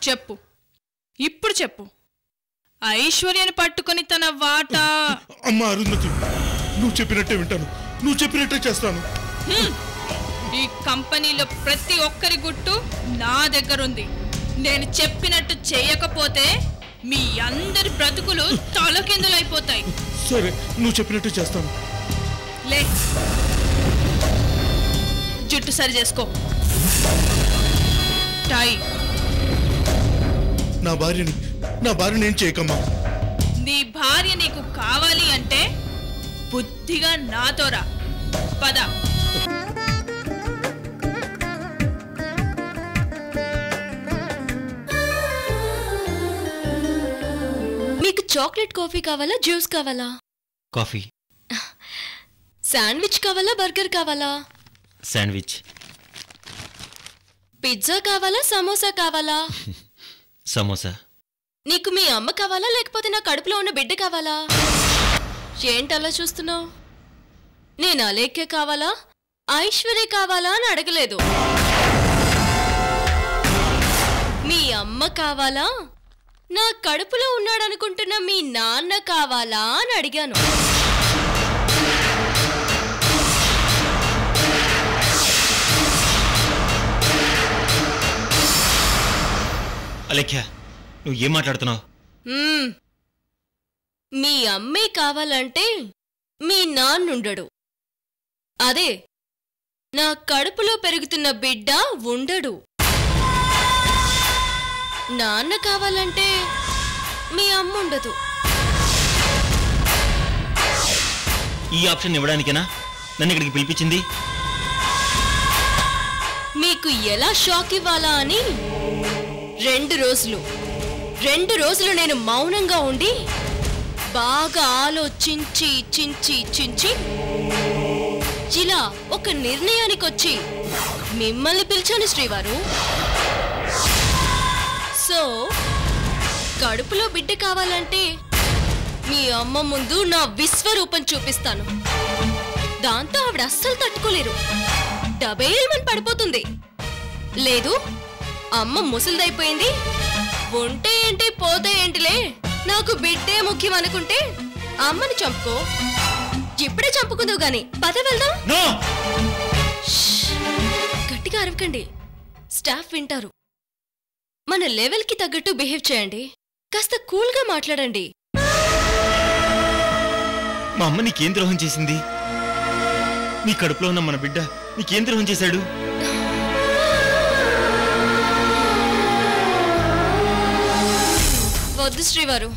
చెప్పు ఇప్పుడు చెప్పు ఐశ్వర్యని పట్టుకొని తన వాటా అమ్మ అరుంధతి నువ్వు చెప్పినట్టే వింటాను నువ్వు చెప్పినట్టే చేస్తాను ఈ కంపెనీలో ప్రతి ఒక్కరి గుట్టు నా దగ్గరుంది నేను చెప్పినట్టు చేయకపోతే మీ అందరి బ్రతుకులు తలకిందులైపోతాయి సరే నువ్వు చెప్పినట్టే చేస్తాను లే జుట్టు సరి చేసుకో టై నా భార్యని నా భార్యని ఏం చేయకమ్మా నీ భార్య నీకు కావాలి అంటే బుద్ధిగా నాతోరా పద మీకు చాక్లెట్ కాఫీ కావాలా జ్యూస్ కావాలా కాఫీ శాండ్విచ్ కావాలా బర్గర్ కావాలా శాండ్విచ్ పిజ్జా కావాలా సమోసా కావాలా సమోసా నీకు మీ అమ్మ కావాలా లేకపోతే నా కడుపులో ఉన్న బిడ్డ కావాలా ఏంటలా చూస్తున్నావు నేను అలేఖ్య కావాలా ఐశ్వర్య కావాలా అని అడగలేదు మీ అమ్మ కావాలా నా కడుపులో ఉన్నాడనుకుంటున్న మీ నాన్న కావాలా అని అడిగాను అలేఖ్య నువ్వు ఏం మాట్లాడుతున్నావు మ్మ్. మీ అమ్మే కావాలంటే మీ నాన్నుండడు అదే నా కడుపులో పెరుగుతున్న బిడ్డ ఉండడు నాన్న కావాలంటే మీ అమ్మ ఉండదు ఈ ఆప్షన్ ఇవ్వడానికేనా నన్ను ఇక్కడికి పిలిపించింది మీకు ఎలా షాక్ ఇవ్వాలా అని రెండు రోజులు రెండు రోజులు నేను మౌనంగా ఉండి బాగా ఆలోచించి చించి చించి ఇలా ఒక నిర్ణయానికి వచ్చి మిమ్మల్ని పిలిచాను శ్రీవారు సో కడుపులో బిడ్డ కావాలంటే మీ అమ్మ ముందు నా విశ్వరూపం చూపిస్తాను దాంతో ఆవిడ అస్సలు తట్టుకోలేరు డబేల్మని పడిపోతుంది లేదు అమ్మ ముసలిదైపోయింది ఉంటే ఏంటి పోతే ఏంటిలే నాకు బిడ్డే ముఖ్యం అనుకుంటే అమ్మని చంపుకో ఇప్పుడే చంపుకుందావు గాని పద వెళ్దాం నో గట్టిగా అరవకండి స్టాఫ్ వింటారు మన లెవెల్కి తగ్గట్టు బిహేవ్ చేయండి కాస్త కూల్గా మాట్లాడండి మా అమ్మ నీకేం ద్రోహం చేసింది నీ కడుపులో ఉన్న మన బిడ్డ నీకేం ద్రోహం చేశాడు వద్దు శ్రీవారు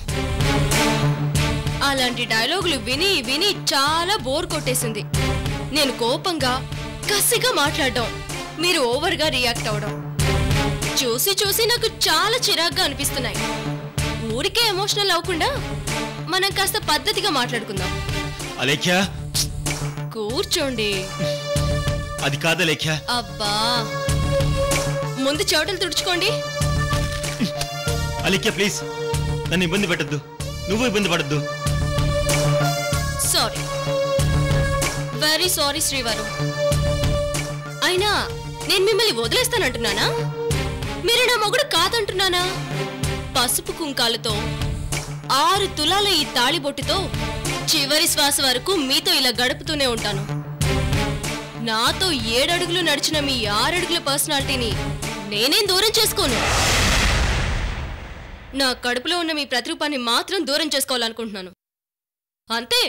అలాంటి డైలాగులు విని విని చాలా బోర్ కొట్టేసింది నేను కోపంగా కసిగా మాట్లాడడం మీరు ఓవర్గా రియాక్ట్ అవడం చూసి చూసి నాకు చాలా చిరాగ్గా అనిపిస్తున్నాయి ఊరికే ఎమోషనల్ అవ్వకుండా మనం కాస్త పద్ధతిగా మాట్లాడుకుందాం అలేఖ్య కూర్చోండి అది కాదు అలేఖ్య అబ్బా ముందు చెవటలు తుడుచుకోండి అలేఖ్య ప్లీజ్ నన్ను ఇబ్బంది పెట్టద్దు నువ్వు ఇబ్బంది పడద్దు సారీ వెరీ సారీ శ్రీవారు అయినా నేను మిమ్మల్ని వదిలేస్తానంటున్నానా మీరు నా మొగుడు కాదంటున్నానా పసుపు కుంకాలతో ఆరు తులాల ఈ తాళిబొట్టుతో చివరి శ్వాస వరకు మీతో ఇలా గడుపుతూనే ఉంటాను నాతో ఏడడుగులు నడిచిన మీ ఆరడుగుల పర్సనాలిటీని నేనేం దూరం చేసుకోను నా కడుపులో ఉన్న మీ ప్రతిరూపాన్ని మాత్రం దూరం చేసుకోవాలనుకుంటున్నాను అంతే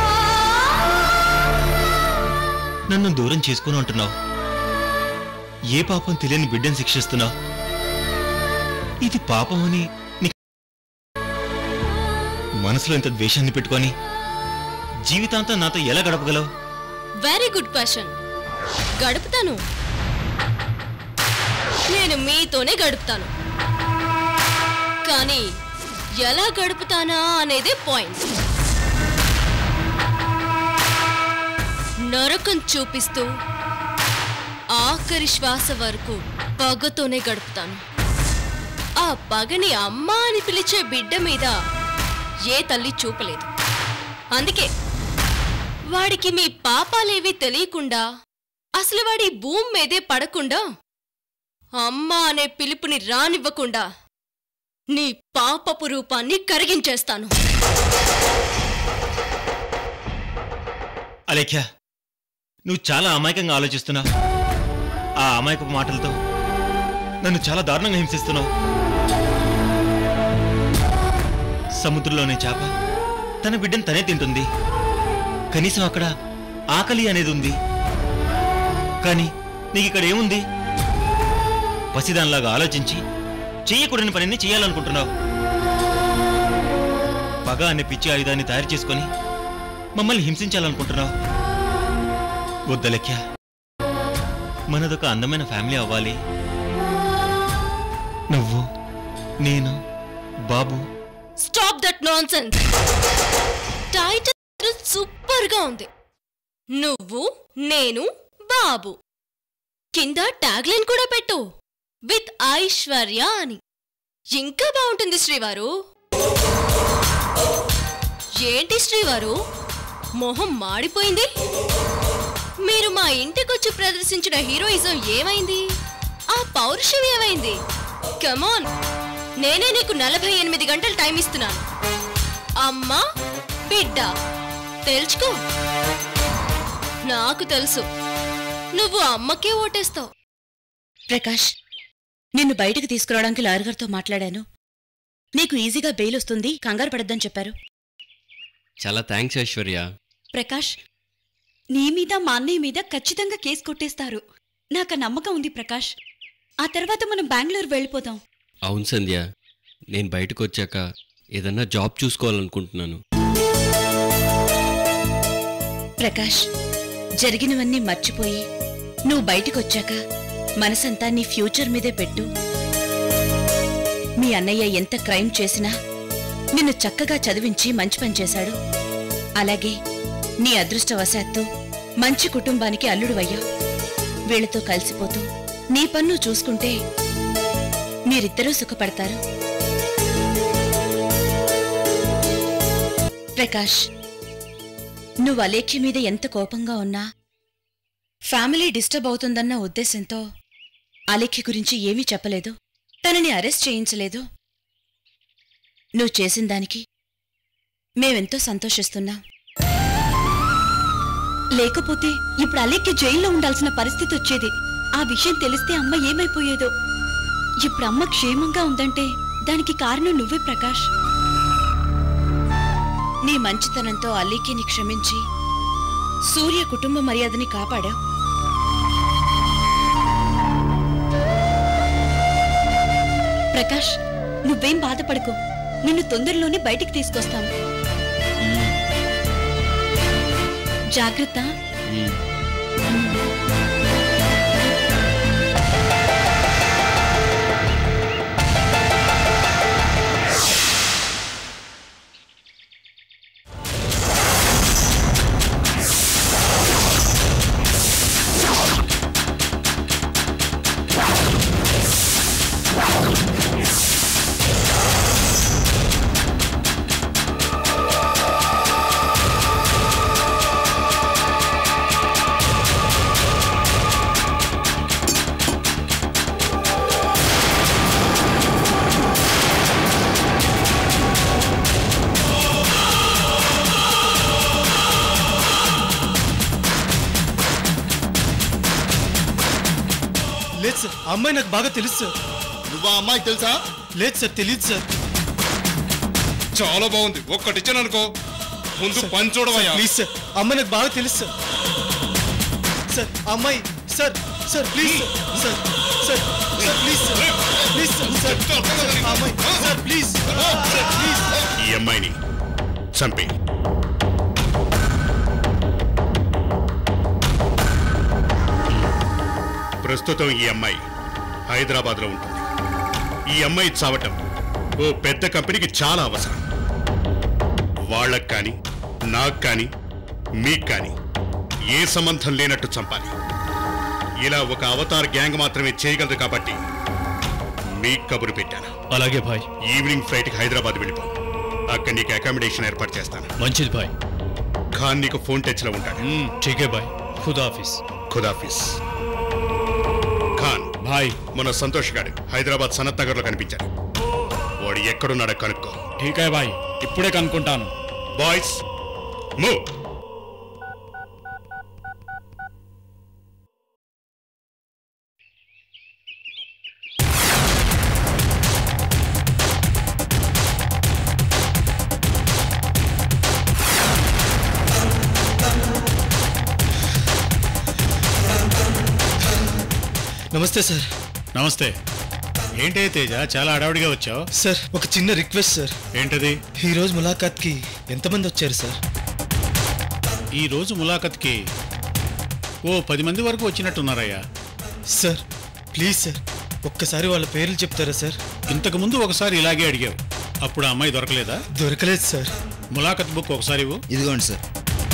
నన్ను దూరం చేసుకుని అంటున్నావు ఏ పాపం తెలియని బిడ్డను శిక్షిస్తున్నావు ఇది పాపమని నీ మనసులో ఇంత ద్వేషాన్ని పెట్టుకొని జీవితాంతం నాతో ఎలా గడపగలవు వెరీ గుడ్ క్వశ్చన్ గడుపుతాను నేను మీతోనే గడుపుతాను కానీ ఎలా గడుపుతానా అనేదే పాయింట్ నరకం చూపిస్తూ ఆఖరి శ్వాస వరకు పగతోనే గడుపుతాను ఆ పగని అమ్మ అని పిలిచే బిడ్డ మీద ఏ తల్లి చూపలేదు అందుకే వాడికి మీ పాపాలేవి తెలియకుండా అసలు వాడి భూమి మీదే పడకుండా అమ్మ అనే పిలుపుని రానివ్వకుండా నీ పాపపు రూపాన్ని కరిగించేస్తాను అలేఖ్య నువ్వు చాలా అమాయకంగా ఆలోచిస్తున్నావు ఆ అమాయకపు మాటలతో నన్ను చాలా దారుణంగా హింసిస్తున్నావు సముద్రంలోనే చేప తన బిడ్డను తనే తింటుంది కనీసం అక్కడ ఆకలి అనేది ఉంది కానీ నీకు ఇక్కడ ఏముంది పసిదానిలాగా ఆలోచించి చెయ్యకూడని పనిని చేయాలనుకుంటున్నావు పగ అనే పిచ్చి ఆయుధాన్ని తయారు చేసుకొని మమ్మల్ని హింసించాలనుకుంటున్నావు వద్దలెక్య మనదొక అందమైన ఫ్యామిలీ అవ్వాలి నువ్వు నేను బాబు stop that nonsense title super గా ఉంది నువ్వు నేను బాబు కింద ట్యాగ్ లైన్ కూడా పెట్టు విత్ ఐశ్వర్య అని ఇంకా బాగుంటుంది శ్రీవారు ఏంటి శ్రీవారు మొహం మాడిపోయింది మీరు మా ఇంటికొచ్చి ప్రదర్శించిన హీరోయిజం ఏమైంది ఆ పౌరుషం ఏమైంది కమాన్ నేనే నీకు నలభై ఎనిమిది గంటలు టైం ఇస్తున్నాను అమ్మా బిడ్డ తెలుసుకో నాకు తెలుసు నువ్వు అమ్మకే ఓటేస్తావు ప్రకాష్ నిన్ను బయటకు తీసుకురావడానికి లాయర్గారితో మాట్లాడాను నీకు ఈజీగా బెయిల్ వస్తుంది కంగారు పడద్దని చెప్పారు చాలా థ్యాంక్స్ ఐశ్వర్య ప్రకాష్ నీ మీద మా అన్నయ్య మీద ఖచ్చితంగా కేసు కొట్టేస్తారు నాకు ఆ నమ్మకం ఉంది ప్రకాష్ ఆ తర్వాత మనం బెంగళూరు వెళ్ళిపోదాం అవును సంధ్య నేను బయటకు వచ్చాక ఏదన్నా జాబ్ చూసుకోవాలనుకుంటున్నాను ప్రకాష్ జరిగినవన్నీ మర్చిపోయి నువ్వు బయటికొచ్చాక మనసంతా నీ ఫ్యూచర్ మీదే పెట్టు మీ అన్నయ్య ఎంత క్రైమ్ చేసినా నిన్ను చక్కగా చదివించి మంచి పని చేశాడు అలాగే నీ అదృష్టవశాత్తు మంచి కుటుంబానికి అల్లుడువయ్యావు వీళ్ళతో కలిసిపోతూ నీ పన్ను చూసుకుంటే మీరిద్దరూ సుఖపడతారు ప్రకాష్ నువ్వు అలేఖ్య మీద ఎంత కోపంగా ఉన్నా ఫ్యామిలీ డిస్టర్బ్ అవుతుందన్న ఉద్దేశంతో అలేఖ్య గురించి ఏమీ చెప్పలేదు తనని అరెస్ట్ చేయించలేదు నువ్వు చేసిన దానికి మేమెంతో సంతోషిస్తున్నాం లేకపోతే ఇప్పుడు అలేఖ్య జైల్లో ఉండాల్సిన పరిస్థితి వచ్చేది ఆ విషయం తెలిస్తే అమ్మ ఏమైపోయేదో ఇప్పుడు అమ్మ క్షేమంగా ఉందంటే దానికి కారణం నువ్వే ప్రకాష్ నీ మంచితనంతో అలీకిని క్షమించి సూర్య కుటుంబ మర్యాదని కాపాడావు ప్రకాష్ నువ్వేం బాధపడకు నిన్ను తొందరలోనే బయటికి తీసుకొస్తాం జాగ్రత్త మ్మ్. లేదు సార్ ఆ అమ్మాయి నాకు బాగా తెలుసు సార్ నువ్వు ఆ అమ్మాయి తెలుసా లేదు సార్ తెలియదు సార్ చాలా బాగుంది ఒక్కటి ఇచ్చాను అనుకో ముందు పని చూడవయ్యా ప్లీజ్ సార్ ఆ అమ్మాయి నాకు బాగా తెలుసు సార్ సార్ ఆ అమ్మాయి sir sir please sir sir sir please sir please sir sir sir, ఆ అమ్మాయి సార్ ప్లీజ్ సార్ ప్లీజ్ ఈ అమ్మాయిని చంపే ప్రస్తుతం ఈ అమ్మాయి హైదరాబాద్లో ఉంటుంది ఈ అమ్మాయి చావటం ఓ పెద్ద కంపెనీకి చాలా అవసరం వాళ్ళకు కానీ నాకు కానీ మీకు కానీ ఏ సంబంధం లేనట్టు చంపాలి ఇలా ఒక అవతార్ గ్యాంగ్ మాత్రమే చేయగలదు కాబట్టి మీకు కబురు పెట్టాను అలాగే భాయ్ ఈవినింగ్ ఫ్లైట్కి హైదరాబాద్ వెళ్ళిపో అక్కడ నీకు అకామిడేషన్ ఏర్పాటు చేస్తాను మంచిది భాయ్ ఖాన్ నీకు ఫోన్ టచ్లో ఉంటాడు ఠీకే భాయ్ ఖుదాఫీస్ ఖుదాఫీస్ ఖాన్ భాయ్ మన సంతోష్ గారు హైదరాబాద్ సనత్ నగర్లో కనిపించాడు వాడు ఎక్కడున్నాడో కనుక్కో ఠీకే బాయ్ ఇప్పుడే కనుక్కుంటాను బాయ్స్ మూవ్ నమస్తే సార్ నమస్తే ఏంటే తేజ చాలా అడవుడిగా వచ్చావు సార్ ఒక చిన్న రిక్వెస్ట్ సార్ ఏంటది ఈ రోజు ములాఖాత్కి ఎంతమంది వచ్చారు సార్ ఈ రోజు ములాఖత్కి ఓ పది మంది వరకు వచ్చినట్టున్నారయ్యా సార్ ప్లీజ్ సార్ ఒక్కసారి వాళ్ళ పేర్లు చెప్తారా సార్ ఇంతకు ముందు ఒకసారి ఇలాగే అడిగావు అప్పుడు ఆ అమ్మాయి దొరకలేదా దొరకలేదు సార్ ములాఖత్ బుక్ ఒకసారి ఇవ్వు ఇదిగోండి సార్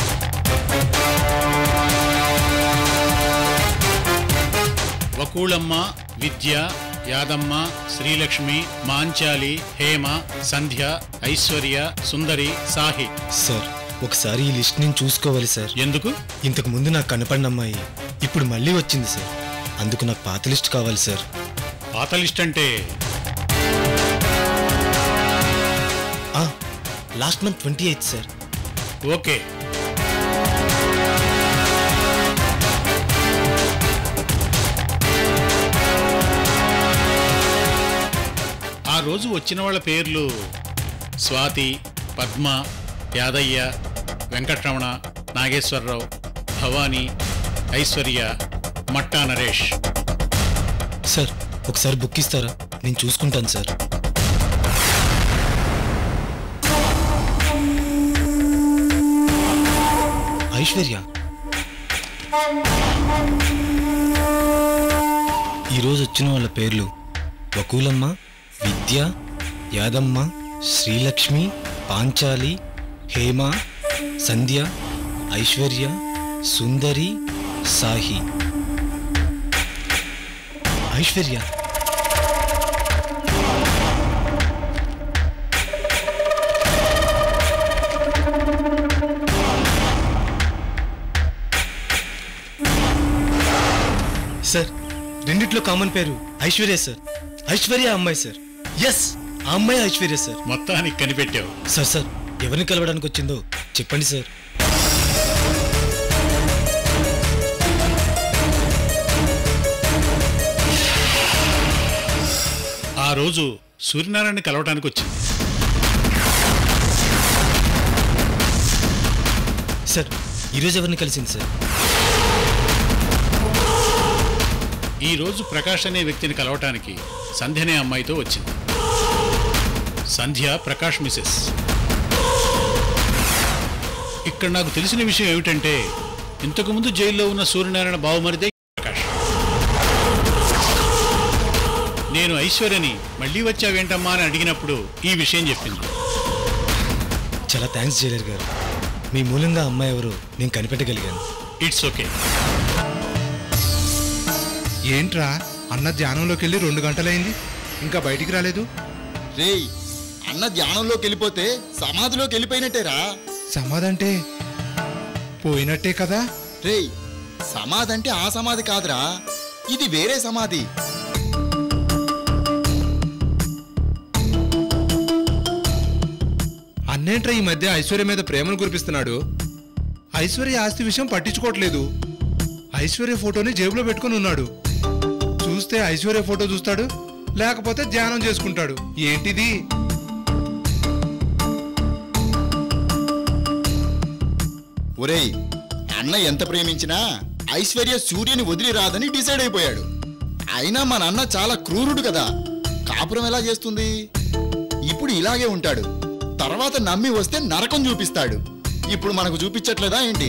వకూళమ్మ విద్య యాదమ్మ శ్రీలక్ష్మి మాంచాలి హేమ సంధ్య ఐశ్వర్య సుందరి సాహి సార్ ఒకసారి ఈ లిస్ట్ నేను చూసుకోవాలి సార్ ఎందుకు ఇంతకు ముందు నాకు కనపడిన అమ్మాయి ఇప్పుడు మళ్ళీ వచ్చింది సార్ అందుకు నాకు పాత లిస్ట్ కావాలి సార్ పాత లిస్ట్ అంటే last month twenty eighth sir okay ఆ రోజు వచ్చిన వాళ్ళ పేర్లు స్వాతి పద్మ యాదయ్య వెంకట్రమణ నాగేశ్వరరావు భవానీ ఐశ్వర్య మట్టా నరేష్ సార్ ఒకసారి బుక్ ఇస్తారా నేను చూసుకుంటాను సార్ ఐశ్వర్య ఈరోజు వచ్చిన వాళ్ళ పేర్లు వకూలమ్మ విద్య యాదమ్మ శ్రీలక్ష్మి పాంచాలి హేమ సంధ్య ఐశ్వర్య సుందరి సాహి ఐశ్వర్య సార్ రెండిట్లో కామన్ పేరు ఐశ్వర్య సార్ ఐశ్వర్య అమ్మాయి సార్ ఎస్ ఆ అమ్మాయి ఐశ్వర్య సార్ మొత్తానికి కనిపెట్టావు సార్ సార్ ఎవరిని కలవడానికి వచ్చిందో చెప్పండి సార్ ఆ రోజు సూర్యనారాయణ కలవటానికి వచ్చింది సార్ ఈరోజు ఎవరిని కలిసింది సార్ ఈ రోజు ప్రకాష్ అనే వ్యక్తిని కలవటానికి సంధ్య అనే అమ్మాయితో వచ్చింది సంధ్య ప్రకాష్ మిసెస్ ఇక్కడ నాకు తెలిసిన విషయం ఏమిటంటే ఇంతకుముందు జైల్లో ఉన్న సూర్యనారాయణ బావమరిదే ప్రకాష్ నేను ఐశ్వర్యని మళ్ళీ వచ్చావేంటమ్మా అని అడిగినప్పుడు ఈ విషయం చెప్పింది చాలా థ్యాంక్స్ జైలర్ గారు మీ మూలంగా అమ్మాయి ఎవరు నేను కనిపెట్టగలిగాను ఇట్స్ ఓకే ఏంట్రా అన్న ధ్యానంలోకి వెళ్ళి రెండు గంటలైంది ఇంకా బయటికి రాలేదు రేయ్ అన్న ధ్యానంలోకి వెళ్ళిపోతే సమాధిలోకి వెళ్ళిపోయినట్టేరా సమాధంటే పోయినట్టే కదా రేయ్ సమాధి అంటే ఆ సమాధి కాదురా ఇది వేరే సమాధి అన్నేంట్రా ఈ మధ్య ఐశ్వర్య మీద ప్రేమను కురిపిస్తున్నాడు ఐశ్వర్య ఆస్తి విషయం పట్టించుకోవట్లేదు ఐశ్వర్య ఫోటోని జేబులో పెట్టుకొని ఉన్నాడు చూస్తే ఐశ్వర్య ఫోటో చూస్తాడు లేకపోతే ధ్యానం చేసుకుంటాడు ఏంటిది ఒరేయ్ అన్న ఎంత ప్రేమించినా ఐశ్వర్య సూర్యుని వదిలి రాదని డిసైడ్ అయిపోయాడు అయినా మా నాన్న చాలా క్రూరుడు కదా కాపురం ఎలా చేస్తుంది ఇప్పుడు ఇలాగే ఉంటాడు తర్వాత నమ్మి వస్తే నరకం చూపిస్తాడు ఇప్పుడు మనకు చూపించట్లేదా ఏంటి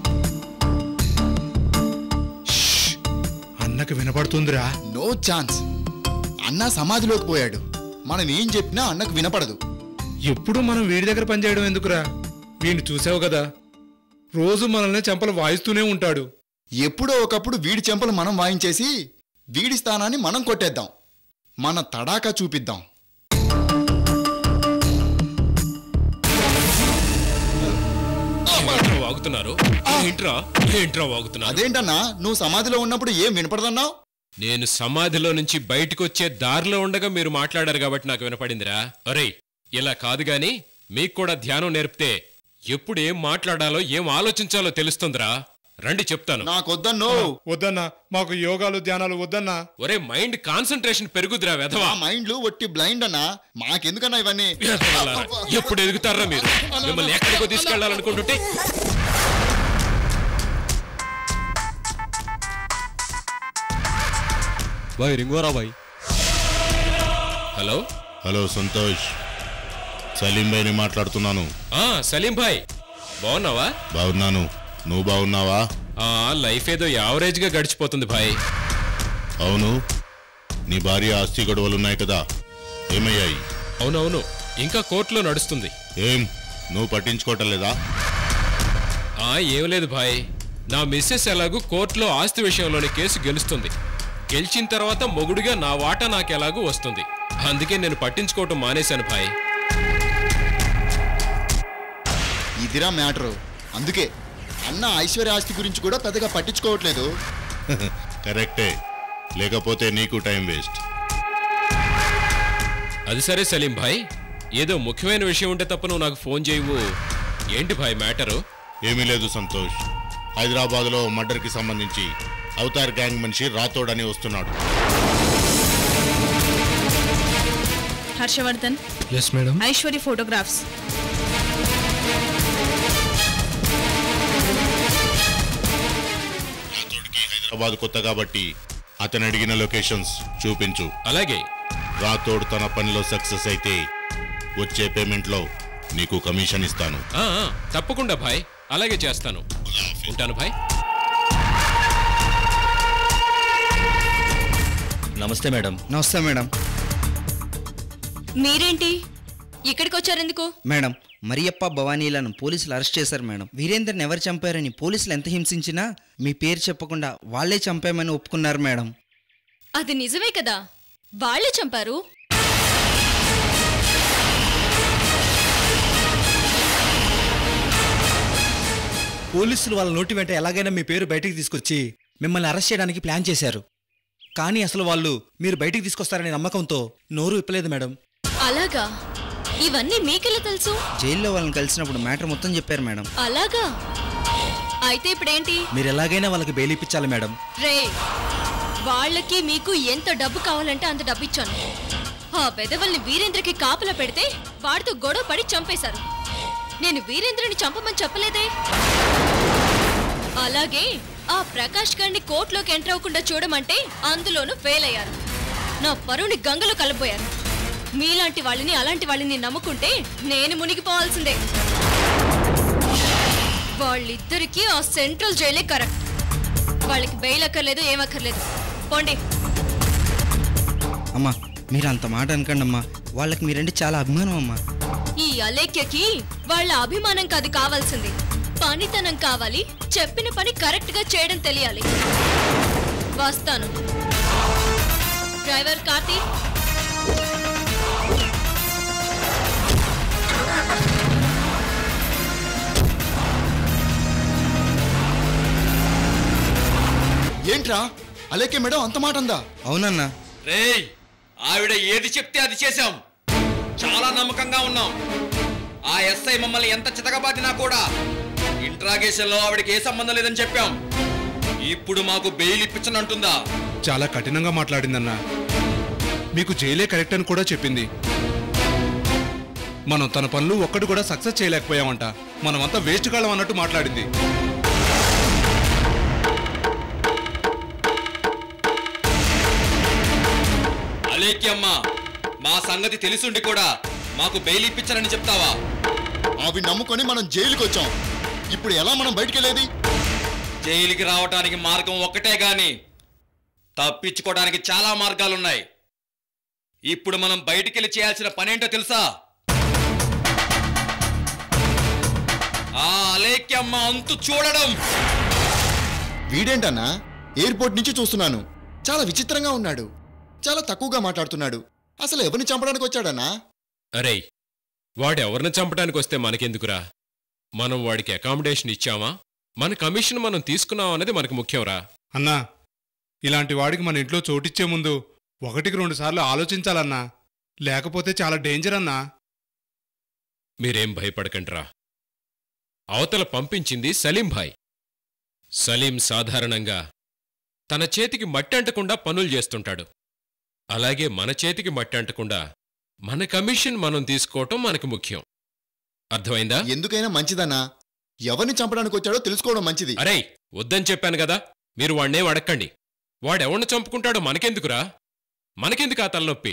అన్నకు వినపడుతుందిరా నో ఛాన్స్ అన్న సమాధిలోకి పోయాడు మనం ఏం చెప్పినా అన్నకు వినపడదు ఎప్పుడు మనం వీడి దగ్గర పనిచేయడం ఎందుకురా వీడిని చూసావు కదా రోజు మనల్ని చెంపలు వాయిస్తూనే ఉంటాడు ఎప్పుడో ఒకప్పుడు వీడి చెంపలు మనం వాయించేసి వీడి స్థానాన్ని మనం కొట్టేద్దాం మన తడాకా చూపిద్దాం ఏంట్రా వాగుతున్నారు ఏంట్రా ఏంట్రా వాగుతున్నారు అదేంటన్నా నువ్వు సమాధిలో ఉన్నప్పుడు ఏం వినపడదన్నావు నేను సమాధిలో నుంచి బయటకొచ్చే దారిలో ఉండగా మీరు మాట్లాడారు కాబట్టి నాకు వినపడిందిరా ఒరేయ్ ఇలా కాదు గాని మీకు కూడా ధ్యానం నేర్పితే ఎప్పుడు ఏం మాట్లాడాలో ఏం ఆలోచించాలో తెలుస్తుందిరా రండి చెప్తాను నాకొద్దన్నో వద్దన్నా మాకు యోగాలు ధ్యానాలు వద్దన్నా ఒరే మైండ్ కాన్సన్ట్రేషన్ పెరుగుదిరా వెధవా మా మైండ్లు ఒట్టి బ్లైండ్ అన్నా మాకెందుకన్నా ఇవన్నీ వెధవలారా. ఎప్పుడు ఎదుగుతారా మీరు మిమ్మల్ని ఎక్కడికో తీసుకెళ్లాలనుకుంటుంటే బాయ్ రింగోరా బాయ్ హలో హలో సంతోష్ సలీం భాయ్ని మాట్లాడుతున్నాను ఆ సలీం భాయ్ బాగున్నావా బాగున్నాను నువ్వు బాగున్నావా ఆ లైఫ్ ఏదో యావరేజ్ గా గడిచిపోతుంది భాయ్ అవును నీ భార్య ఆస్తి గొడవలున్నాయి కదా ఏమయ్యాయి అవునవును ఇంకా కోర్టులో నడుస్తుంది ఏం నువ్వు పట్టించుకోవటం లేదా ఆ ఏం లేదు భాయ్ నా మిస్సెస్ ఎలాగూ కోర్టులో ఆస్తి విషయంలోని కేసు గెలుస్తుంది గెలిచిన తర్వాత మొగుడుగా నా వాటా నాకు ఎలాగూ వస్తుంది అందుకే నేను పట్టించుకోవటం మానేశాను భాయ్ ఇదిరా మ్యాటరు అందుకే అన్న ఐశ్వర్య ఆస్తి గురించి కూడా పెద్దగా పట్టించుకోవట్లేదు కరెక్టే లేకపోతే నీకు టైం వేస్ట్ అది సరే సలీం భాయ్ ఏదో ముఖ్యమైన విషయం ఉంటే తప్ప నువ్వు నాకు ఫోన్ చేయవు ఏంటి భాయ్ మ్యాటరు ఏమీ లేదు సంతోష్ హైదరాబాద్లో మర్డర్కి సంబంధించి అవతార్ గ్యాంగ్ మనిషి రాథోడ్ అని వస్తున్నాడు Harshavardhan yes madam Aishwarya photographs రాథోడ్కి హైదరాబాద్ కొత్త కాబట్టి అతను అడిగిన లొకేషన్స్ చూపించు అలాగే రాథోడ్ తన పనిలో సక్సెస్ అయితే వచ్చే పేమెంట్లో నీకు కమిషన్ ఇస్తాను ఆ, ఆ, తప్పకుండా భాయ్ అలాగే చేస్తాను ఉంటాను భాయ్ నమస్తే మేడం నమస్తే మేడం మీరేంటి ఇక్కడికి వచ్చారెందుకు మేడం మరియప్ప భవానీలను పోలీసులు అరెస్ట్ చేశారు మేడం వీరేందర్ని ఎవరు చంపారని పోలీసులు ఎంత హింసించినా మీ పేరు చెప్పకుండా వాళ్ళే చంపామని ఒప్పుకున్నారు మేడం అది నిజమే కదా వాళ్ళే చంపారు పోలీసులు వాళ్ళ నోటి వెంట ఎలాగైనా మీ పేరు బయటికి తీసుకొచ్చి మిమ్మల్ని అరెస్ట్ చేయడానికి ప్లాన్ చేశారు కానీ అసలు వాళ్ళు మీరు బయటికి తీసుకొస్తారనే నమ్మకంతో నోరు విప్పలేదు మేడం అలాగా ఇవన్నీ మీకెలా తెలుసు జైల్లో వాళ్ళని కలిసినప్పుడు మ్యాటర్ మొత్తం చెప్పారు మేడం అలాగా అయితే ఇప్పుడేంటి మీరు ఎలాగైనా వాళ్ళకి బెయిల్ ఇప్పించాలి మేడం రే వాళ్ళకి మీకు ఎంత డబ్బు కావాలంటే అంత డబ్బు ఇచ్చాను ఆ పెదవుల్ని వీరేంద్రకి కాపలా పెడితే వాడితో గొడవ పడి చంపేశారు నేను వీరేంద్రని చంపమని చెప్పలేదే అలాగే ఆ ప్రకాష్ గారిని కోర్టులోకి ఎంటర్ అవ్వకుండా చూడమంటే అందులోనూ ఫెయిల్ అయ్యారు నా పరువుని గంగలో కలబోయారు మీలాంటి వాళ్ళని అలాంటి వాళ్ళని నమ్ముకుంటే నేను మునిగిపోవాల్సిందే వాళ్ళిద్దరికీ ఆ సెంట్రల్ జైలే కరెక్ట్ వాళ్ళకి బెయిల్ అక్కర్లేదు ఏమక్కర్లేదు పోండి అమ్మా మీరు అంత మాట అనకండి అమ్మా వాళ్ళకి మీరంటే చాలా అభిమానం అమ్మా ఈ అలేఖ్యకి వాళ్ళ అభిమానం కాదు కావాల్సింది పనితనం కావాలి చెప్పిన పని కరెక్ట్ గా చేయడం తెలియాలి వస్తాను డ్రైవర్ కార్తీ ఏంట్రా అలేకే మేడం అంత మాట అందా అవునన్నా రేయ్ ఆవిడ ఏది చెప్తే అది చేశాం చాలా నమ్మకంగా ఉన్నాం ఆ ఎస్ఐ మమ్మల్ని ఎంత చితకబాదినా కూడా ఇంట్రాగేషన్ లో ఆవిడకి ఏ సంబంధం లేదని చెప్పాం ఇప్పుడు మాకు బెయిల్ ఇప్పించనంటుందా చాలా కఠినంగా మాట్లాడిందన్నా మీకు జైలే కరెక్ట్ అని కూడా చెప్పింది మనం తన పనులు ఒక్కటి కూడా సక్సెస్ చేయలేకపోయామంట మనమంతా వేస్ట్ కాలం అన్నట్టు మాట్లాడింది అలేక్యమ్మ మా సంగతి తెలుసుండి కూడా మాకు బెయిల్ ఇప్పించాలని చెప్తావా అవి నమ్ముకొని మనం జైలుకి వచ్చాం ఇప్పుడు ఎలా మనం బయటికి వెళ్ళేది జైలుకి రావటానికి మార్గం ఒక్కటే గాని తప్పించుకోవడానికి చాలా మార్గాలున్నాయి ఇప్పుడు మనం బయటికెళ్ళి చేయాల్సిన పనేంటో తెలుసా ఆ అలేక్యమ్మ అంతు చూడడం వీడేంటన్నా ఎయిర్పోర్ట్ నుంచి చూస్తున్నాను చాలా విచిత్రంగా ఉన్నాడు చాలా తక్కువగా మాట్లాడుతున్నాడు అసలు ఎవరిని చంపడానికి వచ్చాడన్నా అరేయ్ వాడెవరిని చంపడానికి వస్తే మనకెందుకురా మనం వాడికి అకామిడేషన్ ఇచ్చామా మన కమిషన్ మనం తీసుకున్నాం అన్నది మనకు ముఖ్యంరా అన్నా ఇలాంటి వాడికి మన ఇంట్లో చోటిచ్చే ముందు ఒకటికి రెండు సార్లు ఆలోచించాలన్నా లేకపోతే చాలా డేంజర్ అన్నా మీరేం భయపడకండ్రా అవతల పంపించింది సలీం భాయ్ సలీం సాధారణంగా తన చేతికి మట్టి అంటకుండా పనులు చేస్తుంటాడు అలాగే మన చేతికి మట్టి అంటకుండా మన కమిషన్ మనం తీసుకోవటం మనకు ముఖ్యం అర్థమైందా ఎందుకైనా మంచిదన్నా ఎవరిని చంపడానికి వచ్చాడో తెలుసుకోవడం మంచిది అరే వద్దని చెప్పాను కదా మీరు వాణ్ణేం అడక్కండి వాడెవరిని చంపుకుంటాడో మనకెందుకురా మనకెందుకు ఆ తలనొప్పి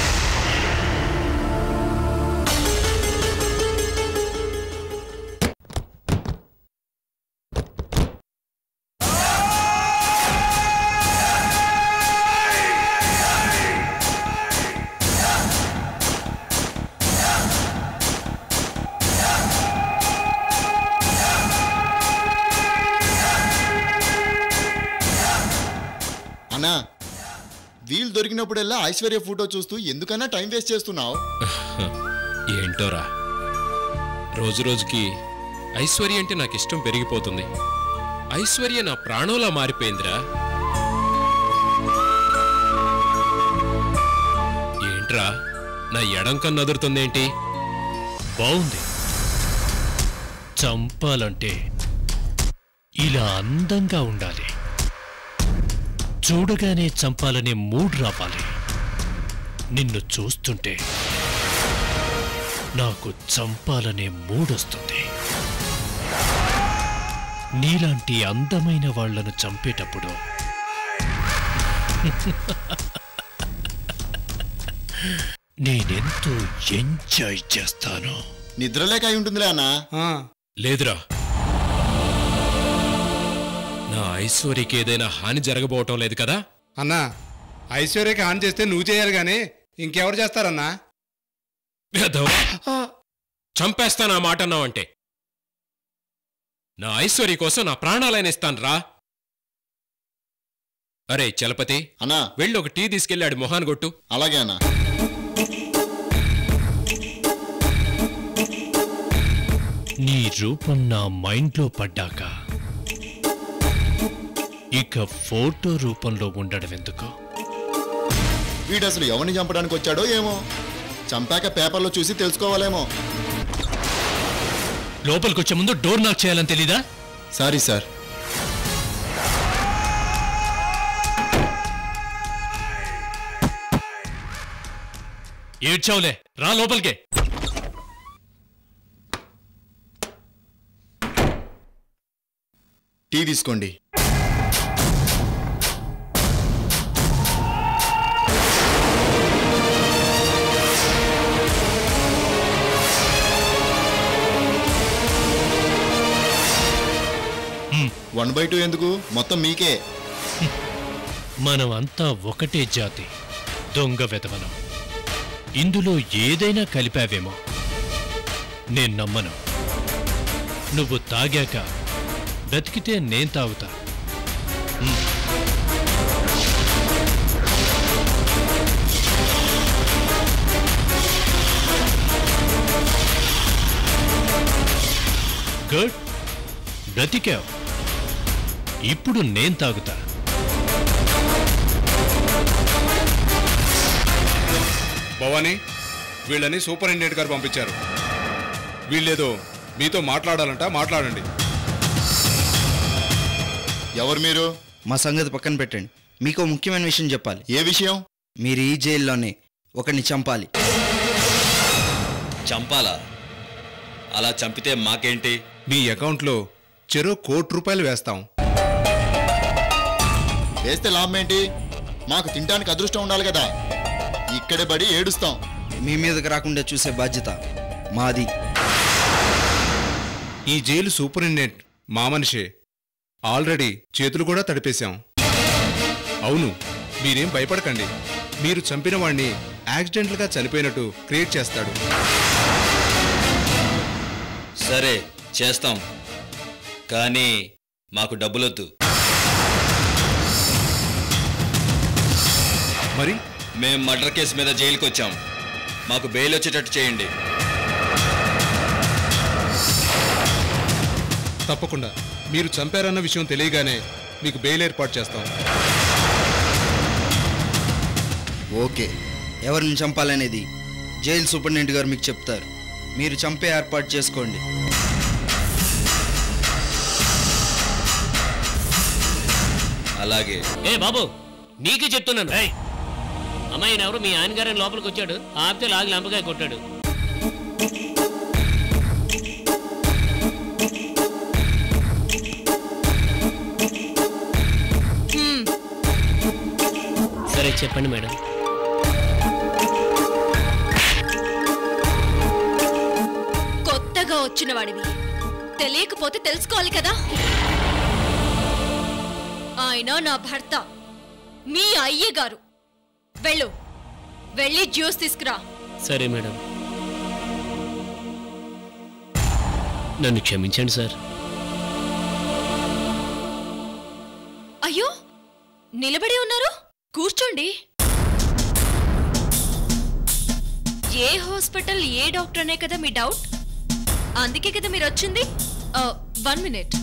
అన్నా వీలు దొరికినప్పుడల్లా ఐశ్వర్య ఫోటో చూస్తూ ఎందుకన్నా టైం వేస్ట్ చేస్తున్నావు ఏంటోరా రోజురోజుకి ఐశ్వర్య అంటే నాకు ఇష్టం పెరిగిపోతుంది ఐశ్వర్య నా ప్రాణంలా మారిపోయిందిరా ఏంట్రా నా ఎడం కన్ను అదురుతుందేంటి బాగుంది చంపాలంటే ఇలా అందంగా ఉండాలి చూడగానే చంపాలనే మూడ్ రావాలి నిన్ను చూస్తుంటే నాకు చంపాలనే మూడొస్తుంది నీలాంటి అందమైన వాళ్లను చంపేటప్పుడు నేనెంతో ఎంజాయ్ చేస్తాను నిద్రలేక అయి ఉంటుందిలే అన్నా లేదురా నా ఐశ్వర్యకి ఏదైనా హాని జరగబోవటం లేదు కదా అన్నా ఐశ్వర్యకి ఆన్ చేస్తే నువ్వు చేయాలి గాని ఇంకెవరు చేస్తారన్నా వెధవా. చంపేస్తాను ఆ మాట అన్నావంటే నా ఐశ్వర్య కోసం నా ప్రాణాలైన ఇస్తాను రా అరే చలపతి అన్నా వెళ్ళి ఒక టీ తీసుకెళ్ళాడు మొహాన్ కొట్టు అలాగే అన్నా నీ రూపం నా మైండ్లో పడ్డాక ఇక ఫోటో రూపంలో ఉండడం ఎందుకు వీడు అసలు ఎవరిని చంపడానికి వచ్చాడో ఏమో చంపాక పేపర్లో చూసి తెలుసుకోవాలేమో లోపలికొచ్చే ముందు డోర్ నాక్ చేయాలని తెలీదా సారీ సార్ ఏడ్చావులే రా లోపలికే టీ తీసుకోండి వన్ బై టూ ఎందుకు మొత్తం మీకే మనం అంతా ఒకటే జాతి దొంగ వెతవనం ఇందులో ఏదైనా కలిపావేమో నేను నమ్మను నువ్వు తాగాక బ్రతికితే నేను తాగుతా మ్. గుడ్ బ్రతికావు ఇప్పుడు నేను తాగుతా భవానీ వీళ్ళని సూపరింటెండెంట్ గారు పంపించారు వీళ్ళేదో మీతో మాట్లాడాలంట మాట్లాడండి ఎవరు మీరు మా సంగతి పక్కన పెట్టండి మీకు ముఖ్యమైన విషయం చెప్పాలి ఏ విషయం మీరు ఈ జైల్లోనే ఒకరిని చంపాలి చంపాలా అలా చంపితే మాకేంటి మీ అకౌంట్లో చెరో కోటి రూపాయలు వేస్తాం వేస్తే లాభం ఏంటి మాకు తినడానికి అదృష్టం ఉండాలి కదా ఇక్కడే పడి ఏడుస్తాం మీ మీదకి రాకుండా చూసే బాధ్యత మాది ఈ జైలు సూపరింటెండెంట్ మా మనిషే ఆల్రెడీ చేతులు కూడా తడిపేశాం అవును మీరేం భయపడకండి మీరు చంపిన వాణ్ణి యాక్సిడెంట్లుగా చనిపోయినట్టు క్రియేట్ చేస్తాడు సరే చేస్తాం కానీ మాకు డబ్బులొద్దు మరి మేం మర్డర్ కేసు మీద జైలుకి వచ్చాం మాకు బెయిల్ వచ్చేటట్టు చేయండి తప్పకుండా మీరు చంపారన్న విషయం తెలియగానే మీకు బెయిల్ ఏర్పాటు చేస్తాం ఓకే ఎవరిని చంపాలనేది జైలు సూపరింటెండెంట్ గారు మీకు చెప్తారు మీరు చంపే ఏర్పాటు చేసుకోండి అలాగే ఏ బాబు నీకే చెప్తున్నాను అమ్మాయి ఎవరు మీ ఆయన గారిని లోపలికి వచ్చాడు ఆపితే లాగి లంపకాయ కొట్టాడు హ్మ్, సరే చెప్పండి మేడం కొత్తగా వచ్చిన వాడివి తెలియకపోతే తెలుసుకోవాలి కదా ఆయన నా భర్త మీ అయ్య గారు వెళ్ళు వెళ్ళి జ్యూస్ తీసుకురా సరే మేడం నన్ను క్షమించండి సార్ అయ్యో నిలబడి ఉన్నారు కూర్చోండి ఏ హాస్పిటల్ ఏ డాక్టర్ అనే కదా మీ డౌట్ అందుకే కదా మీరు వచ్చింది వన్ మినిట్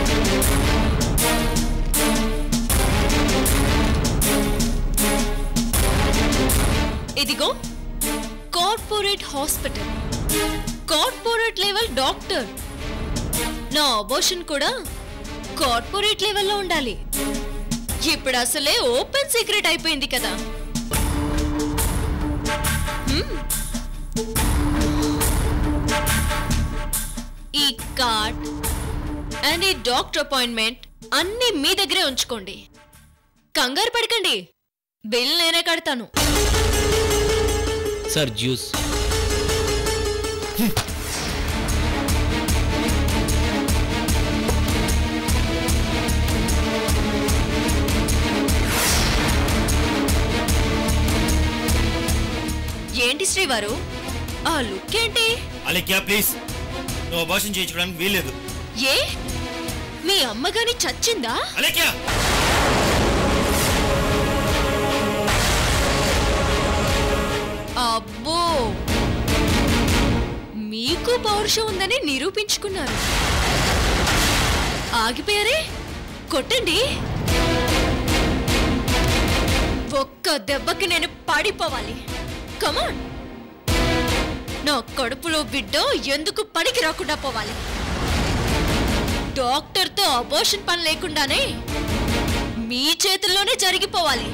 ఇదిగో corporate hospital corporate level doctor నా అబోషన్ కూడా కార్పొరేట్ లెవెల్లో ఉండాలి ఇప్పుడు అసలే ఓపెన్ సీక్రెట్ అయిపోయింది కదా హ్మ్. ఈ కార్డ్ అండ్ ఈ డాక్టర్ అపాయింట్మెంట్ అన్ని మీ దగ్గరే ఉంచుకోండి కంగారు పడకండి బిల్ నేనే కడతాను సార్ జ్యూస్ ఏంటి శ్రీవారు ఆ లుక్ ఏంటి అలెక్యా ప్లీజ్ నువ్వు అభాషణ చేయించుకోవడానికి వీల్లేదు ఏ మీ అమ్మగాని చచ్చిందా అలెక్యా అబ్బో మీకు పౌరుషం ఉందని నిరూపించుకున్నారు ఆగిపోయారే కొట్టండి ఒక్క దెబ్బకి నేను పడిపోవాలి కమాన్ నా కడుపులో బిడ్డ ఎందుకు పనికి రాకుండా పోవాలి డాక్టర్తో అబోషన్ పని లేకుండానే మీ చేతుల్లోనే జరిగిపోవాలి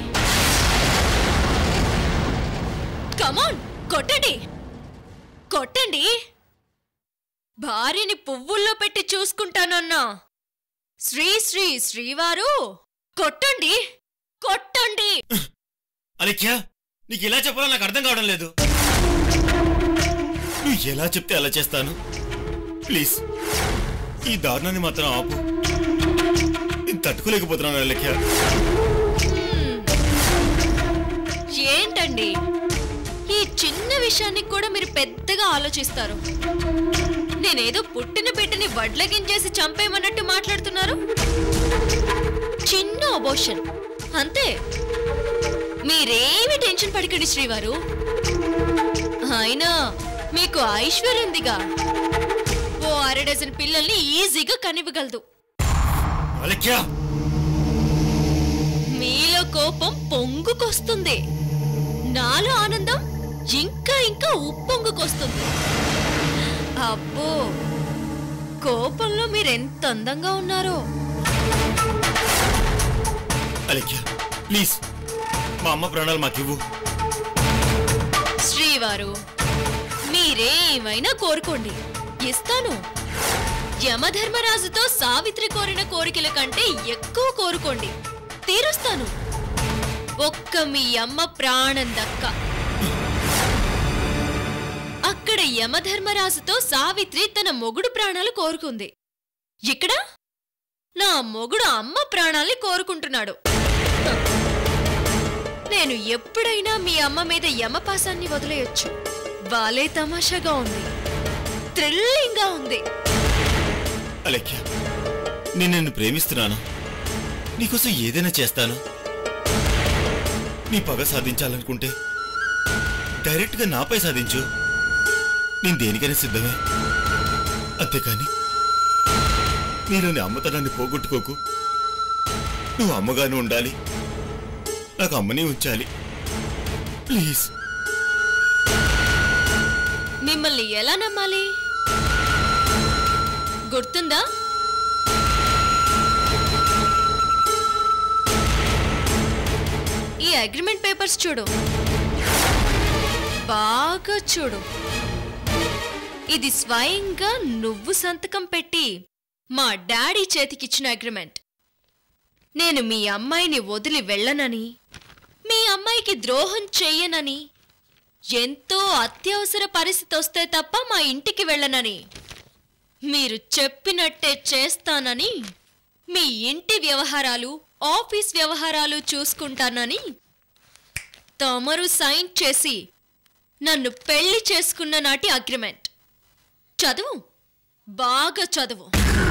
కమాన్ కొట్టండి కొట్టండి భార్యని పువ్వుల్లో పెట్టి చూసుకుంటానన్నా శ్రీ శ్రీ శ్రీవారు కొట్టండి కొట్టండి అలెక్యా నీకు ఎలా చెప్పాలో నాకు అర్థం కావడం లేదు నువ్వు ఎలా చెప్తే అలా చేస్తాను ప్లీజ్ ఈ దారుణాన్ని మాత్రం ఆపు నేను తట్టుకోలేకపోతున్నాను అలెక్యా ఏంటండి ఈ చిన్న విషయానికి కూడా మీరు పెద్దగా ఆలోచిస్తారు నేనేదో పుట్టిన బిడ్డని వడ్లగించేసి చంపేయమన్నట్టు మాట్లాడుతున్నారు చిన్న అబోషన్ అంతే మీరేమి టెన్షన్ పడకండి శ్రీవారు అయినా మీకు ఐశ్వర్యం ఉందిగా ఓ అర డజన్ పిల్లల్ని ఈజీగా కనివ్వగలదు అలెక్యా మీలో కోపం పొంగుకొస్తుంది నాలో ఆనందం ఇంకా ఇంకా ఉప్పొంగుకొస్తుంది అబ్బో కోపంలో మీరెంత అందంగా ఉన్నారో అలెక్యా ప్లీజ్ మా అమ్మ ప్రాణాలు మాకివ్వు శ్రీవారు మీరేమైనా కోరుకోండి ఇస్తాను యమధర్మరాజుతో సావిత్రి కోరిన కోరికల కంటే ఎక్కువ కోరుకోండి తీరుస్తాను ఒక్క మీ అమ్మ ప్రాణం దక్క అక్కడ యమధర్మరాజుతో సావిత్రి తన మొగుడు ప్రాణాలు కోరుకుంది ఇక్కడ నా మొగుడు అమ్మ ప్రాణాల్ని కోరుకుంటున్నాడు నేను ఎప్పుడైనా మీ అమ్మ మీద యమపాసాన్ని వదిలేయొచ్చు బాలే తమాషాగా ఉంది థ్రిల్లింగ్గా ఉంది అలెక్యా నేను నిన్ను ప్రేమిస్తున్నాను నీకోసం ఏదైనా చేస్తాను నీ పగ సాధించాలనుకుంటే డైరెక్ట్గా నాపై సాధించు నేను దేనికైనా సిద్ధమే అంతేకాని నీలోని అమ్మతనాన్ని పోగొట్టుకోకు నువ్వు అమ్మగానే ఉండాలి నాకు అమ్మని ఉంచాలి ప్లీజ్ మిమ్మల్ని ఎలా నమ్మాలి గుర్తుందా ఈ అగ్రిమెంట్ పేపర్స్ చూడు బాగా చూడు ఇది స్వయంగా నువ్వు సంతకం పెట్టి మా డాడీ చేతికిచ్చిన అగ్రిమెంట్ నేను మీ అమ్మాయిని వదిలి వెళ్ళనని మీ అమ్మాయికి ద్రోహం చెయ్యనని ఎంతో అత్యవసర పరిస్థితి వస్తే తప్ప మా ఇంటికి వెళ్ళనని మీరు చెప్పినట్టే చేస్తానని మీ ఇంటి వ్యవహారాలు ఆఫీస్ వ్యవహారాలు చూసుకుంటానని తమరు సైన్ చేసి నన్ను పెళ్లి చేసుకున్న నాటి అగ్రిమెంట్ చదువు బాగా చదువు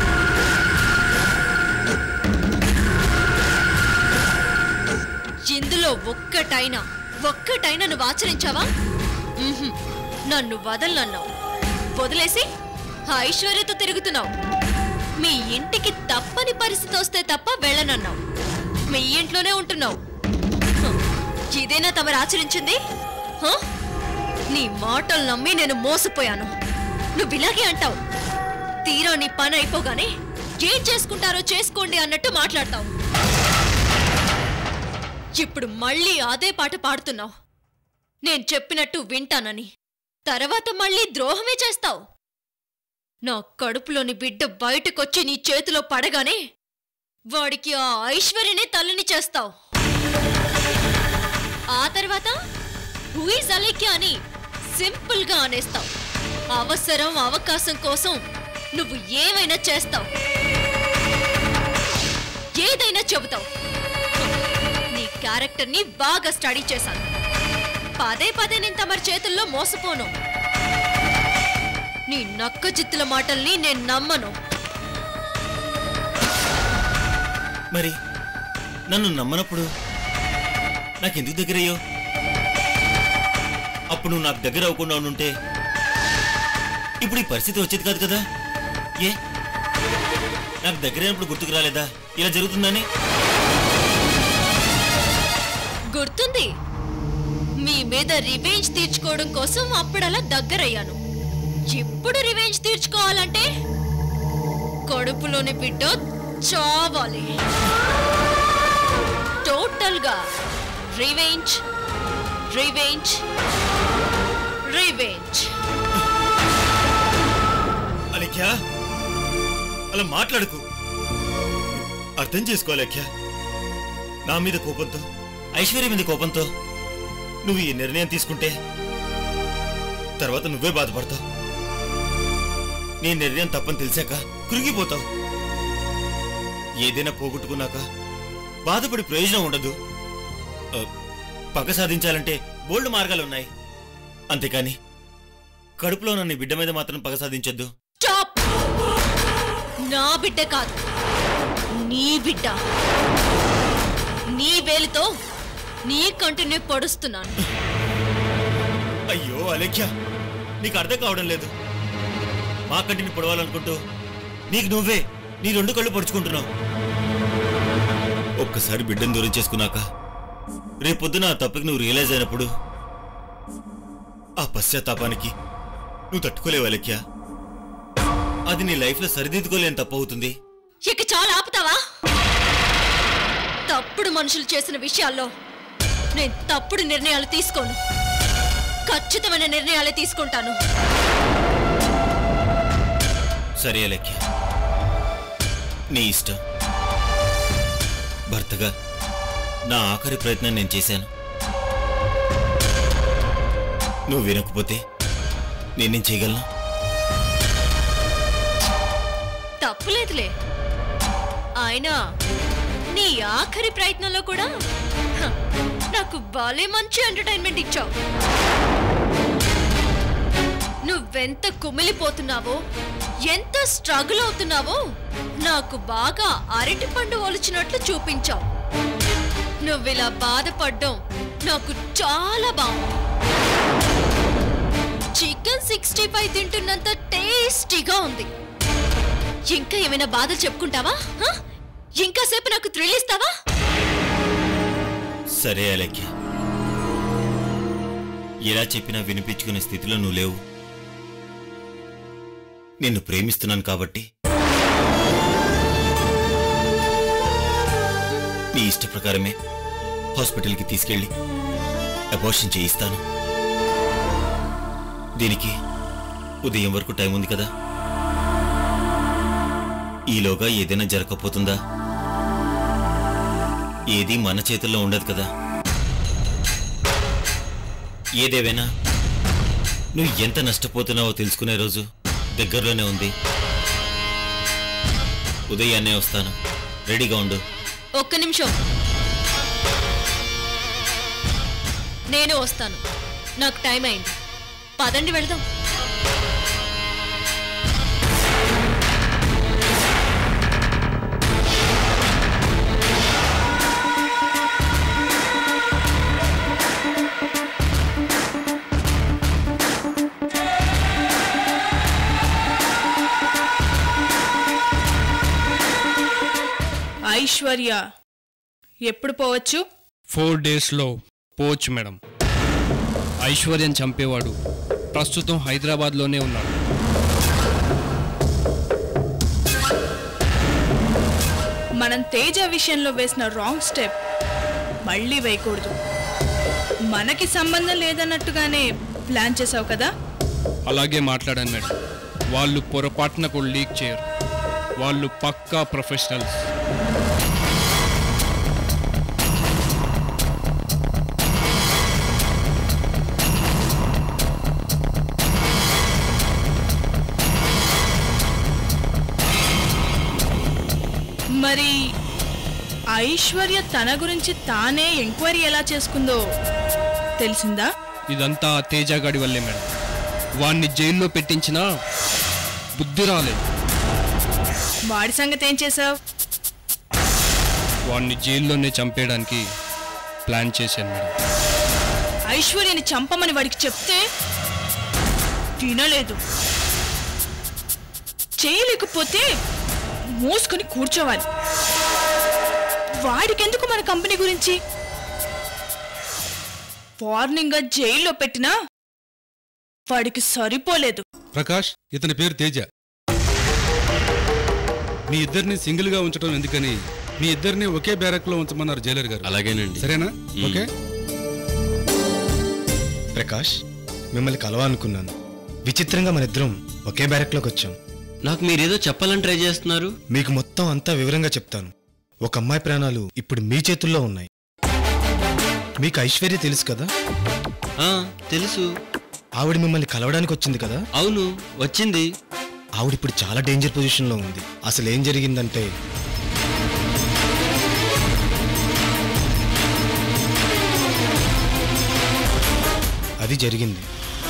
ఇందులో ఒక్కటైనా ఒక్కటైనా నువ్వు ఆచరించావా ఉహుం, నన్ను వదలనన్నావు వదిలేసి ఆ ఐశ్వర్యతో తిరుగుతున్నావు మీ ఇంటికి తప్పని పరిస్థితి వస్తే తప్ప వెళ్ళనన్నావు మీ ఇంట్లోనే ఉంటున్నావు హ, ఇదేనా తమరు ఆచరించింది హ? నీ మాటలు నమ్మి నేను మోసపోయాను నువ్వు ఇలాగే అంటావు తీరా నీ పని అయిపోగానే ఏం చేసుకుంటారో చేసుకోండి అన్నట్టు మాట్లాడతావు ఇప్పుడు మళ్ళీ అదే పాట పాడుతున్నావు నేను చెప్పినట్టు వింటానని తర్వాత మళ్ళీ ద్రోహమే చేస్తావు నా కడుపులోని బిడ్డ బయటకొచ్చి నీ చేతిలో పడగానే వాడికి ఆ ఐశ్వర్యనే తల్లిని చేస్తావు ఆ తర్వాత హూయిజ్ అలేఖ్య అని సింపుల్ గా అనేస్తావు అవసరం అవకాశం కోసం నువ్వు ఏమైనా చేస్తావు ఏదైనా చెబుతావు నీ క్యారెక్టర్ని బాగా స్టడీ చేశాను పదే పదే నేను తమరి చేతుల్లో మోసపోను నీ నక్క జిత్తుల మాటల్ని నేను నమ్మను మరి నన్ను నమ్మనప్పుడు నాకెందుకు దగ్గరయ్యో అప్పుడు నువ్వు నాకు దగ్గర అవ్వకుండా ఉండుంటే ఇప్పుడు ఈ పరిస్థితి వచ్చేది కాదు కదా ఏ నాకు దగ్గరైనప్పుడు గుర్తుకు రాలేదా ఇలా జరుగుతుందని గుర్తుంది మీ మీద రివెంజ్ తీర్చుకోవడం కోసం అప్పుడలా దగ్గరయ్యాను ఇప్పుడు రివెంజ్ తీర్చుకోవాలంటే కడుపులోని బిడ్డ చావాలి టోటల్ గా రివెంజ్ రివెంజ్ రివెంజ్ అలేఖ్యా అలా మాట్లాడకు అర్థం చేసుకో అలేఖ్యా నా మీద కోపంతో ఐశ్వర్య మీద కోపంతో నువ్వు ఈ నిర్ణయం తీసుకుంటే తర్వాత నువ్వే బాధపడతావు నీ నిర్ణయం తప్పని తెలిసాక కృంగిపోతావు ఏదైనా పోగొట్టుకున్నాక బాధపడి ప్రయోజనం ఉండదు ఆ, పగ సాధించాలంటే బోల్డ్ మార్గాలున్నాయి అంతేకాని కడుపులో నన్ను బిడ్డ మీద మాత్రం పగ సాధించొద్దు స్టాప్ నా బిడ్డ కాదు నీ బిడ్డ నీ వేలితో నీ కంటిని పొడుస్తున్నాను అయ్యో అలేఖ్య నీకు అర్థం కావడం లేదు మా కంటిని పొడవాలనుకుంటూ నీకు నువ్వే నీ రెండు కళ్ళు పొడుచుకుంటున్నావు ఒక్కసారి బిడ్డను దూరం చేసుకున్నాక రేపొద్దున ఆ తప్పుకి నువ్వు రియలైజ్ అయినప్పుడు ఆ పశ్చాత్తాపానికి నువ్వు తట్టుకోలేవు అలేఖ్య అది నీ లైఫ్లో సరిదిద్దుకోలేని తప్పు అవుతుంది ఇక చాలా ఆపుతావా తప్పుడు మనుషులు చేసిన విషయాల్లో నేను తప్పుడు నిర్ణయాలు తీసుకోను ఖచ్చితమైన నిర్ణయాలే తీసుకుంటాను సరే అలేఖ్య నీ ఇష్టం భర్తగా నా ఆఖరి ప్రయత్నం నేను చేశాను నువ్వు వినకపోతే నేనేం చేయగలను తప్పులేదులే అయినా నీ ఆఖరి ప్రయత్నంలో కూడా హ, నాకు బాలే మంచి ఎంటర్టైన్మెంట్ ఇచ్చావు నువ్వెంత కుమిలిపోతున్నావో ఎంత స్ట్రగుల్ అవుతున్నావో నాకు బాగా అరటి పండు ఒలిచినట్లు చూపించావు నువ్విలా బాధపడ్డం నాకు చాలా బాగుంది చికెన్ సిక్స్టీ ఫైవ్ తింటున్నంత టేస్టీగా ఉంది ఇంకా ఏమైనా బాధలు చెప్పుకుంటావా హ? ఇంకా సేపు నాకు థ్రిల్ ఇస్తావా సరే అలేఖ్య ఎలా చెప్పినా వినిపించుకునే స్థితిలో నువ్వు లేవు నిన్ను ప్రేమిస్తున్నాను కాబట్టి నీ ఇష్ట ప్రకారమే హాస్పిటల్కి తీసుకెళ్ళి అబార్షన్ చేయిస్తాను దీనికి ఉదయం వరకు టైం ఉంది కదా ఈలోగా ఏదైనా జరగకపోతుందా ఏది మన చేతుల్లో ఉండదు కదా ఏదేవైనా నువ్వు ఎంత నష్టపోతున్నావో తెలుసుకునే రోజు దగ్గరలోనే ఉంది ఉదయాన్నే వస్తాను రెడీగా ఉండు ఒక్క నిమిషం నేను వస్తాను నాకు టైం అయింది పదండి వెళదాం ఐశ్వర్య ఎప్పుడు పోవచ్చు ఫోర్ డేస్లో పోవచ్చు మేడం ఐశ్వర్యం చంపేవాడు ప్రస్తుతం హైదరాబాద్లోనే ఉన్నాడు మనం తేజ విషయంలో వేసిన రాంగ్ స్టెప్ మళ్ళీ వేయకూడదు మనకి సంబంధం లేదన్నట్టుగానే ప్లాన్ చేసావు కదా అలాగే మాట్లాడాను మేడం వాళ్ళు పొరపాటునకు లీక్ చేయరు వాళ్ళు పక్కా ప్రొఫెషనల్స్ మరి ఐశ్వర్య తన గురించి తానే ఎంక్వైరీ ఎలా చేసుకుందో తెలిసిందా ఇదంతా ఆ తేజగాడి వల్లే మేడం వాణ్ణి జైల్లో పెట్టించినా బుద్ధి రాలేదు వాడి సంగతి ఏం చేసావు వాణ్ణి జైల్లోనే చంపేయడానికి ప్లాన్ చేశాను మేడం ఐశ్వర్యని చంపమని వాడికి చెప్తే తినలేదు చేయలేకపోతే మోసుకొని కూర్చోవాలి వాడికెందుకు మన కంపెనీ గురించి వార్నింగ్ గా జైల్లో పెట్టినా వాడికి సరిపోలేదు ప్రకాష్ ఇతని పేరు తేజ మీ ఇద్దరిని సింగిల్ గా ఉంచడం ఎందుకని మీ ఇద్దరిని ఒకే బ్యారక్ లో ఉంచమన్నారు జైలర్ గారు అలాగేనండి సరేనా ఓకే ప్రకాష్ మిమ్మల్ని కలవాలనుకున్నాను విచిత్రంగా మన ఇద్దరం ఒకే బ్యారెక్లోకి వచ్చాం నాకు మీరేదో చెప్పాలని ట్రై చేస్తున్నారు మీకు మొత్తం అంతా వివరంగా చెప్తాను ఒక అమ్మాయి ప్రాణాలు ఇప్పుడు మీ చేతుల్లో ఉన్నాయి మీకు ఐశ్వర్య తెలుసు కదా తెలుసు ఆవిడ మిమ్మల్ని కలవడానికి వచ్చింది కదా అవును వచ్చింది ఆవిడ ఇప్పుడు చాలా డేంజర్ పొజిషన్లో ఉంది అసలు ఏం జరిగిందంటే అది జరిగింది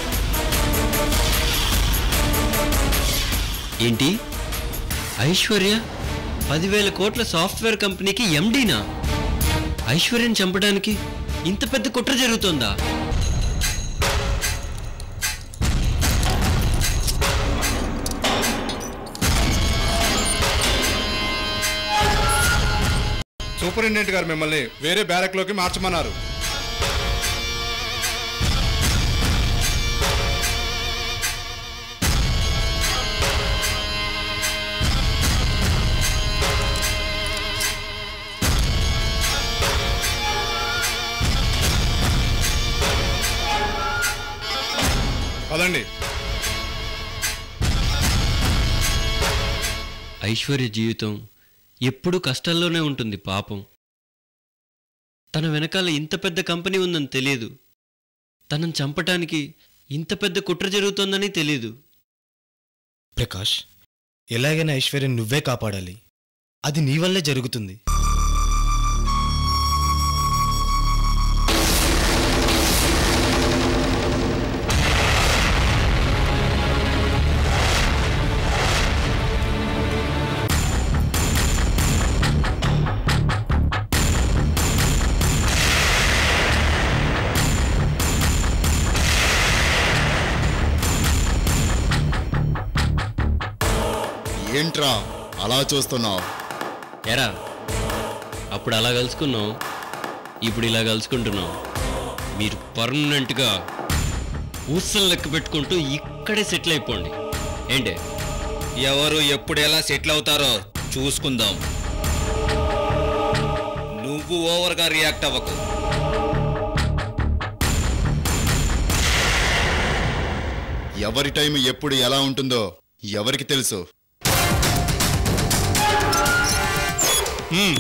ఏంటి ఐశ్వర్య పదివేల కోట్ల సాఫ్ట్వేర్ కంపెనీకి ఎండీనా ఐశ్వర్యం చంపడానికి ఇంత పెద్ద కుట్ర జరుగుతోందా సూపరింటెండెంట్ గారు మిమ్మల్ని వేరే బ్యారక్ లోకి మార్చమన్నారు పదండి ఐశ్వర్య జీవితం ఎప్పుడూ కష్టాల్లోనే ఉంటుంది పాపం తన వెనకాల ఇంత పెద్ద కంపెనీ ఉందని తెలియదు తనను చంపటానికి ఇంత పెద్ద కుట్ర జరుగుతోందని తెలియదు ప్రకాష్ ఎలాగైనా ఐశ్వర్యం నువ్వే కాపాడాలి అది నీ వల్లే జరుగుతుంది ఏంట్రా అలా చూస్తున్నావు ఎరా అప్పుడు అలా కలుసుకున్నాం ఇప్పుడు ఇలా కలుసుకుంటున్నాం మీరు పర్మనెంట్గా ఊసలు లెక్క పెట్టుకుంటూ ఇక్కడే సెటిల్ అయిపోండి ఏంటే ఎవరు ఎప్పుడు ఎలా సెటిల్ అవుతారో చూసుకుందాం నువ్వు ఓవర్గా రియాక్ట్ అవ్వకు ఎవరి టైం ఎప్పుడు ఎలా ఉంటుందో ఎవరికి తెలుసు హ్మ్.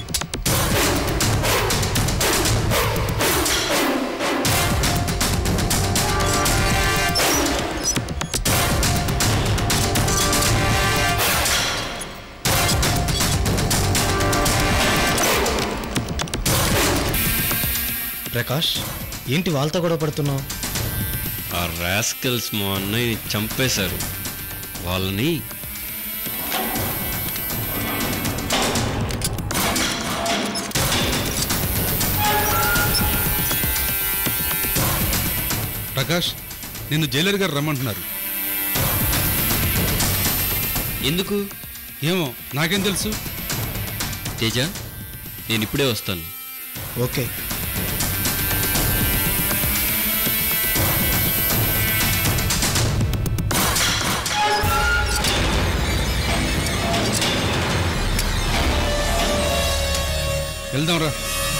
ప్రకాష్ ఏంటి వాళ్ళతో గొడవ పడుతున్నావు ఆ రాస్కల్స్ మా అన్నయ్యని చంపేశారు వాళ్ళని ప్రకాష్ నిన్ను జైలర్ గారు రమ్మంటున్నారు ఎందుకు ఏమో నాకేం తెలుసు తేజ నేను ఇప్పుడే వస్తాను ఓకే వెళ్దాం రా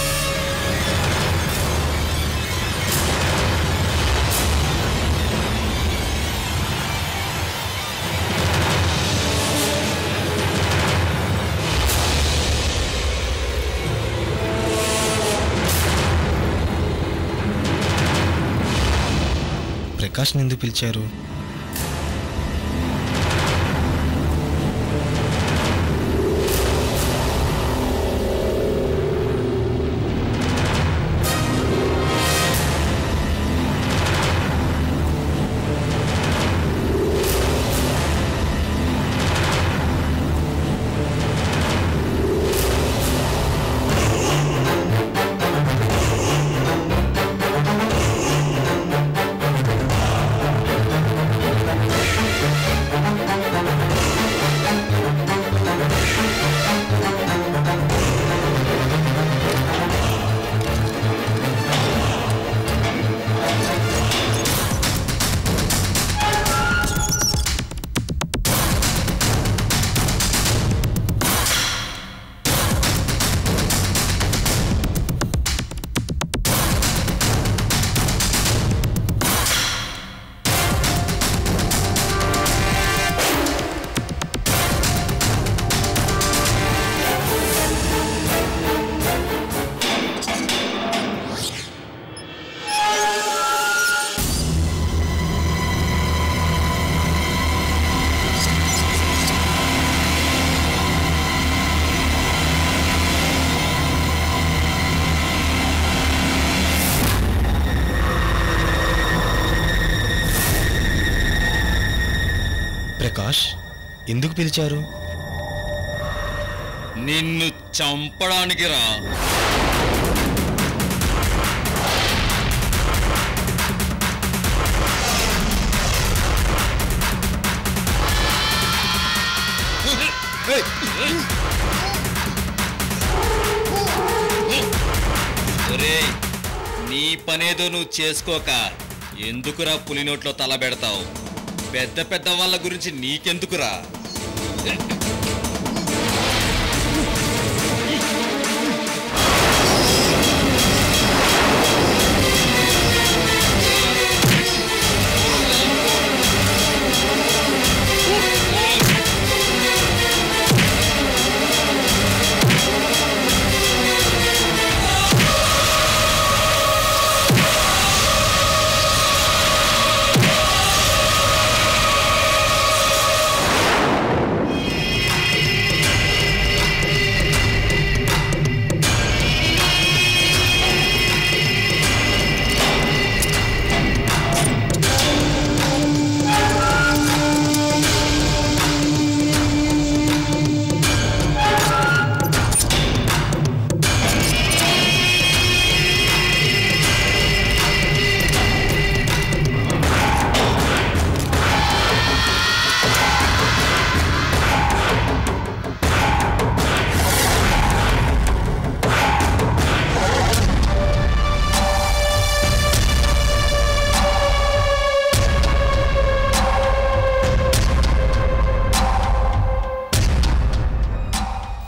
ప్రకాష్ ఎందుకు పిలిచారు ప్రకాష్ ఎందుకు పిలిచారు నిన్ను చంపడానికి రా ఒరేయ్, నీ పనేదో నువ్వు చేసుకోక ఎందుకురా పులి నోట్లో తల పెడతావు పెద్ద పెద్ద వాళ్ళ గురించి నీకెందుకురా ఆ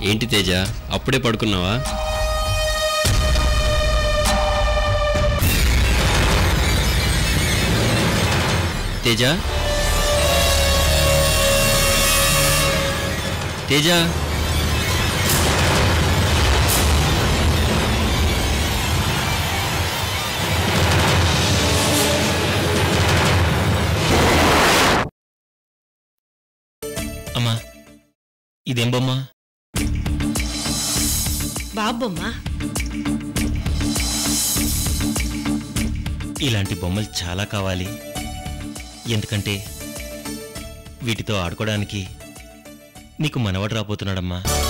ఏంటి తేజ అప్పుడే పడుకున్నావా తేజ తేజ అమ్మా ఇదేం బొమ్మ బాబమ్మా ఇలాంటి బొమ్మలు చాలా కావాలి ఎందుకంటే వీటితో ఆడుకోవడానికి నీకు మనవడు రాబోతున్నాడమ్మా